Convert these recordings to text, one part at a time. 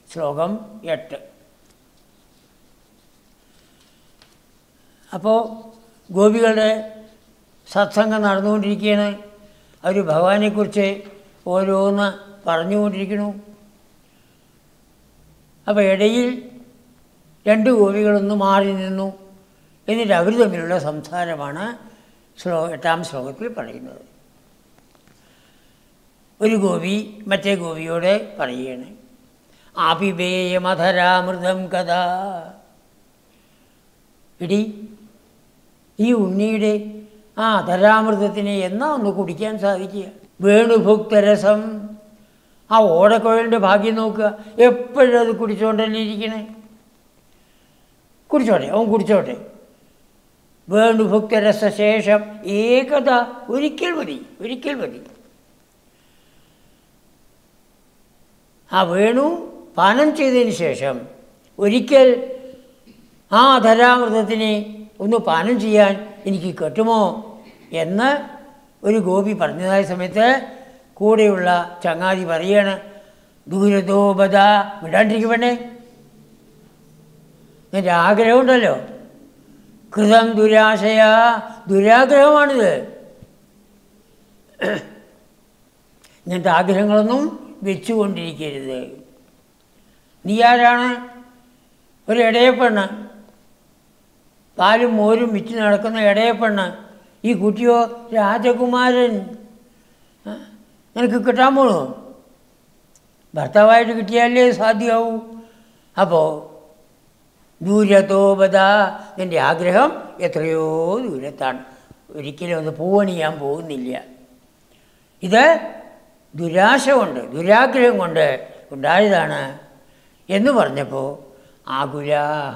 ശ്ലോകം എട്ട് അപ്പോൾ ഗോപികളുടെ സത്സംഗം നടന്നുകൊണ്ടിരിക്കുകയാണ് അവർ ഭഗവാനെക്കുറിച്ച് ഓരോന്ന് പറഞ്ഞുകൊണ്ടിരിക്കുന്നു അപ്പോൾ ഇടയിൽ രണ്ട് ഗോപികളൊന്ന് മാറി നിന്നു എന്നിട്ട് അവർ തമ്മിലുള്ള സംസാരമാണ് ശ്ലോ എട്ടാം ശ്ലോകത്തിൽ പറയുന്നത് ഒരു ഗോപി മറ്റേ ഗോപിയോട് പറയുകയാണ് ആപിബേയമധരാമൃതം കഥ ഇടി ഈ ഉണ്ണിയുടെ ആ അധരാമൃതത്തിനെ എന്നാ ഒന്ന് കുടിക്കാൻ സാധിക്കുക വേണുഭുക്തരസം ആ ഓടക്കുഴലിൻ്റെ ഭാഗ്യം നോക്കുക എപ്പോഴും അത് കുടിച്ചോണ്ടല്ലേ ഇരിക്കണേ കുടിച്ചോട്ടെ അവൻ കുടിച്ചോട്ടെ വേണുഭുക്തരസശേഷം ഏകത ഒരിക്കൽ മതി ഒരിക്കൽ മതി ആ വേണു പാനം ചെയ്തതിന് ശേഷം ഒരിക്കൽ ആ ധരാമൃതത്തിനെ ഒന്ന് പാനം ചെയ്യാൻ എനിക്ക് കിട്ടുമോ എന്ന് ഒരു ഗോപി പറഞ്ഞതായ സമയത്ത് കൂടെയുള്ള ചങ്ങാതി പറയാണ് ദൂരതോപത വിടാണ്ടിരിക്കും വേണേ എൻ്റെ ആഗ്രഹമുണ്ടല്ലോ കൃതം ദുരാശയ ദുരാഗ്രഹമാണിത് ഇങ്ങനത്തെ ആഗ്രഹങ്ങളൊന്നും വെച്ചുകൊണ്ടിരിക്കരുത് നീ ആരാണ് ഒരു ഇടയപ്പെണ്ണ് പാലും മോരും വിറ്റ് നടക്കുന്ന ഇടയപ്പെണ്ണ് ഈ കുട്ടിയോ രാജകുമാരൻ ആ, നിനക്ക് കിട്ടാൻ പോണോ ഭർത്താവായിട്ട് കിട്ടിയാലേ സാധ്യമാവൂ അപ്പോൾ ദൂരത്തോപത നിൻ്റെ ആഗ്രഹം എത്രയോ ദൂരത്താണ് ഒരിക്കലും ഒന്ന് പൂവണിയാൻ പോകുന്നില്ല ഇത് ദുരാശ കൊണ്ട് ദുരാഗ്രഹം കൊണ്ട് ഉണ്ടായതാണ് എന്ന് പറഞ്ഞപ്പോൾ ആകുലാഹ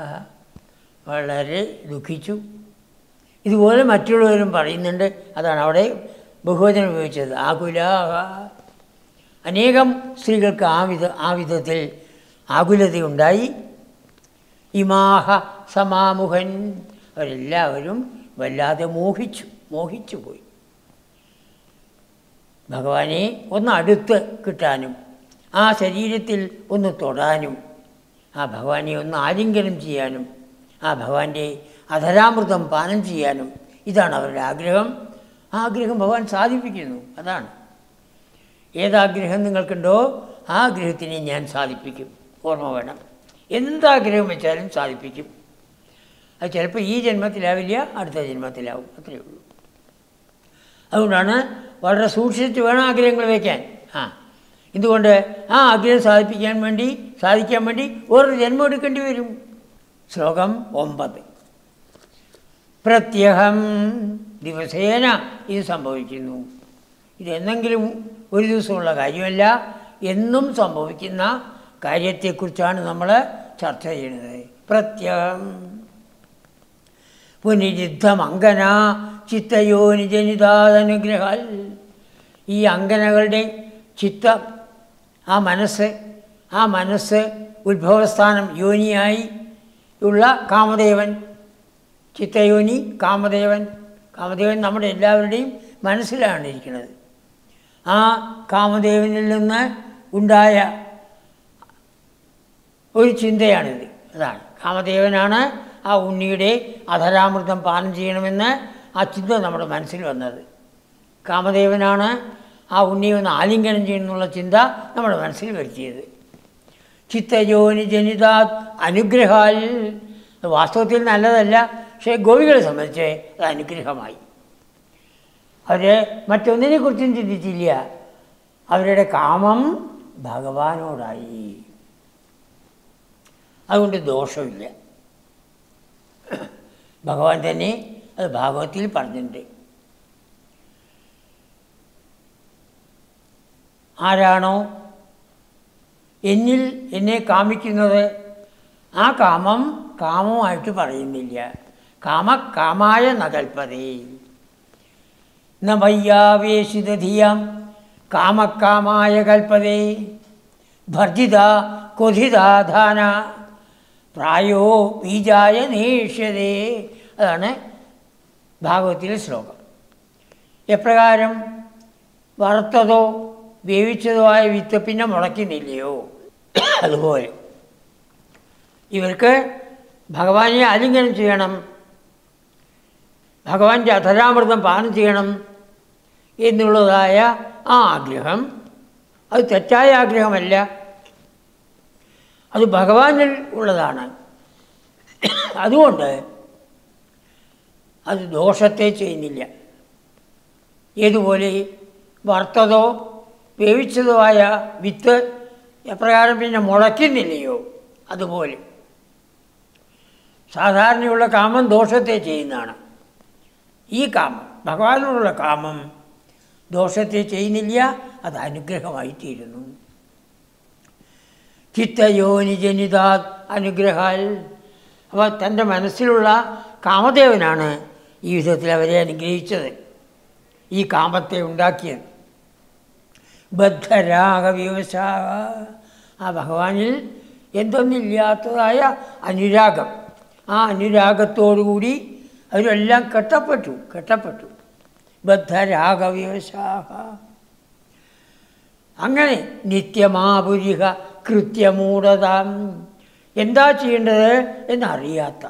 വളരെ ദുഃഖിച്ചു ഇതുപോലെ മറ്റുള്ളവരും പറയുന്നുണ്ട് അതാണ് അവിടെ ബഹുവചനം ഉപയോഗിച്ചത് ആകുലാഹ അനേകം സ്ത്രീകൾക്ക് ആ വിധ ആ വിധത്തിൽ ആകുലതയുണ്ടായി ഇമാഹ സമാമുഖൻ അവരെല്ലാവരും വല്ലാതെ മോഹിച്ചു മോഹിച്ചു പോയി ഭഗവാനെ ഒന്ന് അടുത്ത് കിട്ടാനും ആ ശരീരത്തിൽ ഒന്ന് തൊടാനും ആ ഭഗവാനെ ഒന്ന് ആലിംഗനം ചെയ്യാനും ആ ഭഗവാന്റെ അധരാമൃതം പാനം ചെയ്യാനും ഇതാണ് അവരുടെ ആഗ്രഹം ആ ആഗ്രഹം ഭഗവാൻ സാധിപ്പിക്കുന്നു അതാണ് ഏതാഗ്രഹം നിങ്ങൾക്കുണ്ടോ ആ ആഗ്രഹത്തിനെ ഞാൻ സാധിപ്പിക്കും ഓർമ്മ വേണം എന്താഗ്രഹം വെച്ചാലും സാധിപ്പിക്കും അത് ചിലപ്പോൾ ഈ ജന്മത്തിലാവില്ല അടുത്ത ജന്മത്തിലാവും അത്രയേ ഉള്ളൂ അതുകൊണ്ടാണ് വളരെ സൂക്ഷിച്ച് വേണം ആഗ്രഹങ്ങൾ വയ്ക്കാൻ ആ എന്തുകൊണ്ട് ആ ആഗ്രഹം സാധിപ്പിക്കാൻ വേണ്ടി സാധിക്കാൻ വേണ്ടി ഒരു ജന്മം എടുക്കേണ്ടി വരും ശ്ലോകം ഒമ്പത് പ്രത്യഹം ദിവസേന ഇത് സംഭവിക്കുന്നു ഇത് എന്നെങ്കിലും ഒരു ദിവസമുള്ള കാര്യമല്ല എന്നും സംഭവിക്കുന്ന കാര്യത്തെക്കുറിച്ചാണ് നമ്മൾ ചർച്ച ചെയ്യുന്നത് പ്രത്യഹം പുനരുദ്ധമങ്കന ചിത്തയോനി ജനിതാനുഗ്രഹാൽ ഈ അങ്കനകളുടെ ചിത്തം ആ മനസ്സ് ആ മനസ്സ് ഉത്ഭവസ്ഥാനം യോനിയായി ഉള്ള കാമദേവൻ ചിത്തയോനി കാമദേവൻ കാമദേവൻ നമ്മുടെ എല്ലാവരുടെയും മനസ്സിലാണ് ഇരിക്കുന്നത് ആ കാമദേവനിൽ നിന്ന് ഉണ്ടായ ഒരു ചിന്തയാണിത് അതാണ് കാമദേവനാണ് ആ ഉണ്ണിയുടെ അധരാമൃതം പാനം ചെയ്യണമെന്ന് ആ ചിന്ത നമ്മുടെ മനസ്സിൽ വന്നത് കാമദേവനാണ് ആ ഉണ്ണിയെ ഒന്ന് ആലിംഗനം ചെയ്യുന്നുള്ള ചിന്ത നമ്മുടെ മനസ്സിൽ വരുത്തിയത് ചിത്തജോനി ജനിത അനുഗ്രഹാൽ ഇത് വാസ്തവത്തിൽ നല്ലതല്ല പക്ഷേ ഗോപികളെ സംബന്ധിച്ച് അത് അനുഗ്രഹമായി അവർ മറ്റൊന്നിനെക്കുറിച്ചും ചിന്തിച്ചില്ല അവരുടെ കാമം ഭഗവാനോടായി അതുകൊണ്ട് ദോഷമില്ല ഭഗവാൻ തന്നെ അത് ഭാഗവത്തിൽ പറഞ്ഞിട്ടുണ്ട് ആരാണോ എന്നിൽ എന്നെ കാമിക്കുന്നത് ആ കാമം കാമമായിട്ട് പറയുന്നില്ല കാമ കാമായ നകൽപ്പതേ ന വയ്യാവേശിതധിയം കാമക്കാമായ കൽപ്പതേ ഭർജിത കൊധിതാധാന പ്രായോ ബീജായ നേഷ്യതേ അതാണ് ഭാഗവത്തിലെ ശ്ലോകം എപ്രകാരം വറുത്തതോ വേവിച്ചതോ ആയ വിത്ത് പിന്നെ മുളയ്ക്കുന്നില്ലയോ അതുപോലെ ഇവർക്ക് ഭഗവാനെ ആലിംഗനം ചെയ്യണം ഭഗവാന്റെ അധരാമൃതം പാനം ചെയ്യണം എന്നുള്ളതായ ആ ആഗ്രഹം അത് തെറ്റായ ആഗ്രഹമല്ല അത് ഭഗവാനിൽ ഉള്ളതാണ് അതുകൊണ്ട് അത് ദോഷത്തെ ചെയ്യുന്നില്ല ഏതുപോലെ വറുത്തതോ വേവിച്ചതോ ആയ വിത്ത് എപ്രകാരം പിന്നെ മുളയ്ക്കുന്നില്ലയോ അതുപോലെ സാധാരണയുള്ള കാമം ദോഷത്തെ ചെയ്യുന്നതാണ് ഈ കാമം ഭഗവാനോടുള്ള കാമം ദോഷത്തെ ചെയ്യുന്നില്ല അത് അനുഗ്രഹമായി തീരുന്നു ചിത്തയോനി ജനിതാ അനുഗ്രഹാൽ അപ്പോൾ തൻ്റെ മനസ്സിലുള്ള കാമദേവനാണ് ഈ വിധത്തിൽ അവരെ അനുഗ്രഹിച്ചത് ഈ കാമത്തെ ഉണ്ടാക്കിയത് ബദ്ധരാഗ വ്യവസായ ആ ഭഗവാനിൽ എന്തൊന്നില്ലാത്തതായ അനുരാഗം ആ അനുരാഗത്തോടുകൂടി അവരെല്ലാം കെട്ടപ്പെട്ടു കെട്ടപ്പെട്ടു ബദ്ധരാഗ വ്യവസായ അങ്ങനെ നിത്യമാപുരിക കൃത്യമൂഢതാം എന്താ ചെയ്യേണ്ടത് എന്നറിയാത്ത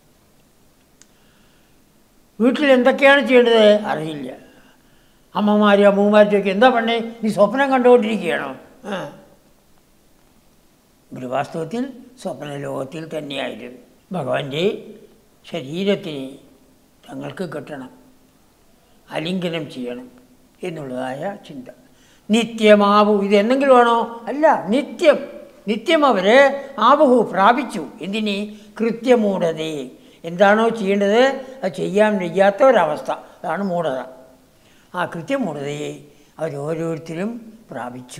വീട്ടിൽ എന്തൊക്കെയാണ് ചെയ്യേണ്ടത് അറിയില്ല അമ്മമാരും അമ്മൂമാരും ചോദിക്കും എന്താ പണേ നീ സ്വപ്നം കണ്ടുകൊണ്ടിരിക്കുകയാണോ ആ ഒരു വാസ്തവത്തിൽ സ്വപ്ന ലോകത്തിൽ തന്നെയായിരുന്നു ഭഗവാന്റെ ശരീരത്തിന് തങ്ങൾക്ക് കിട്ടണം അലിംഗനം ചെയ്യണം എന്നുള്ളതായ ചിന്ത നിത്യമാവു ഇത് എന്തെങ്കിലും ആണോ അല്ല നിത്യം നിത്യം അവർ ആബഹു പ്രാപിച്ചു എന്തിന് കൃത്യമൂഢതേ എന്താണോ ചെയ്യേണ്ടത് അത് ചെയ്യാൻ വയ്യാത്ത ഒരവസ്ഥ അതാണ് മൂഢത ആ കൃത്യമൂഢതയെ അവർ ഓരോരുത്തരും പ്രാപിച്ചു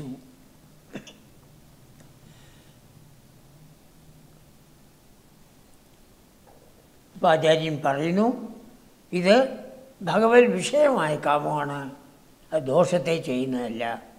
അപ്പോൾ ആചാര്യൻ പറയുന്നു ഇത് ഭഗവത് വിഷയമായ കാമമാണ് അത് ദോഷത്തെ ചെയ്യുന്നതല്ല